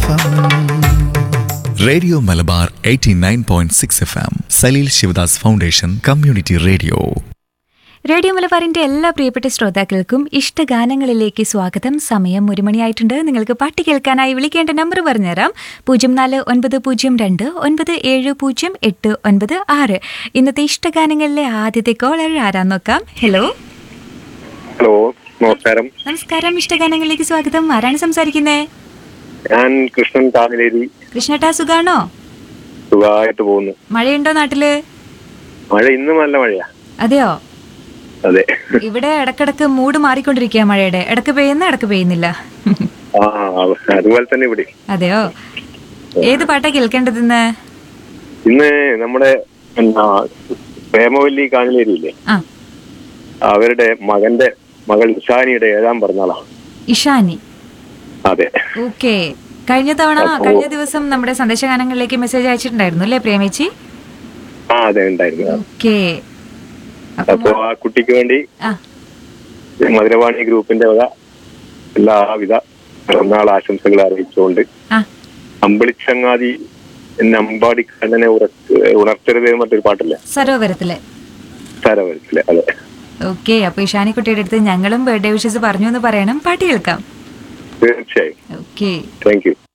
F radio Malabar 89.6 F M Saleel Sivadas foundation community radio radio മലബാറിന്റെ എല്ലാ പ്രിയപ്പെട്ട ശ്രോതാക്കൾക്കും ഇഷ്ടഗാനങ്ങളിലേക്ക് സ്വാഗതം സമയം ഒരു മണിയായിട്ടുണ്ട് നിങ്ങൾക്ക് പാട്ട് കേൾക്കാനായി വിളിക്കേണ്ട നമ്പർ പറഞ്ഞുതരാം പൂജ്യം നാല് ഒൻപത് പൂജ്യം രണ്ട് ഒൻപത് ഏഴ് പൂജ്യം എട്ട് ഒൻപത് ആറ് ഇന്നത്തെ ഇഷ്ടഗാനങ്ങളിലെ ആദ്യത്തെ കോളർ ആരാന്ന് നോക്കാം ഹലോ ഹലോ നമസ്കാരം നമസ്കാരം ഇഷ്ടഗാനങ്ങളിലേക്ക് സ്വാഗതം ആരാണ് സംസാരിക്കുന്നത് ഞാൻ കൃഷ്ണൻ കാവിലേരി കൃഷ്ണട്ടാ സുഖാണോ സുഖമായിട്ട് പോകുന്നു മഴയുണ്ടോ നാട്ടില് മഴ ഇന്നും നല്ല മഴയാ അതെയോ അതെ ഇവിടെ ഇടക്കിടക്ക് മൂഡ് മാറിക്കൊണ്ടിരിക്കുക മഴയുടെ ഇടക്ക് പെയ്യുന്ന ഇടക്ക് പെയ്യുന്നില്ല ആ അതുപോലെ തന്നെ ഇവിടെ അതെയോ ഏത് പാട്ടാ കേൾക്കേണ്ടതെന്ന് ഇന്ന് നമ്മുടെ എന്നാ പ്രേമവല്ലി കാഞ്ഞിലേരി ഇല്ലേ ആ അവരുടെ മകന്റെ മകൾ ഇഷാനിയുടെ ഏഴാം പിറന്നാളാണ് ഇഷാനി അതെ ഓക്കെ കഴിഞ്ഞ തവണ അപ്പോ- കഴിഞ്ഞ ദിവസം നമ്മുടെ സന്ദേശഗാനങ്ങളിലേക്ക് മെസ്സേജ് അയച്ചിട്ടുണ്ടായിരുന്നു അല്ലേ പ്രേമേച്ചി ആ അതെ ഉണ്ടായിരുന്നു ഓക്കെ അപ്പൊ ആ കുട്ടിക്ക് വേണ്ടി ആ മധുരവാണി ഗ്രൂപ്പിന്റെ വക എല്ലാവിധ പിറന്നാൾ ആശംസകൾ അറിയിച്ചുകൊണ്ട് ആ അമ്പളിച്ചങ്ങാതി എന്നെ അമ്പാടി കണ്ണനെ ഉണർത്തരുത് എന്ന് മറ്റൊരു പാട്ടില്ലേ സരോവരത്തിലെ സാരവരത്തിലെ അതെ ഓക്കെ അപ്പൊ ഇഷാനിക്കുട്ടിയുടെ അടുത്ത് ഞങ്ങളും ബർത്ത്ഡേ വിഷസ് പറഞ്ഞു എന്ന് പറയണം പാട്ട് കേൾക്കാം തീർച്ചയായും ഓക്കെ താങ്ക് യു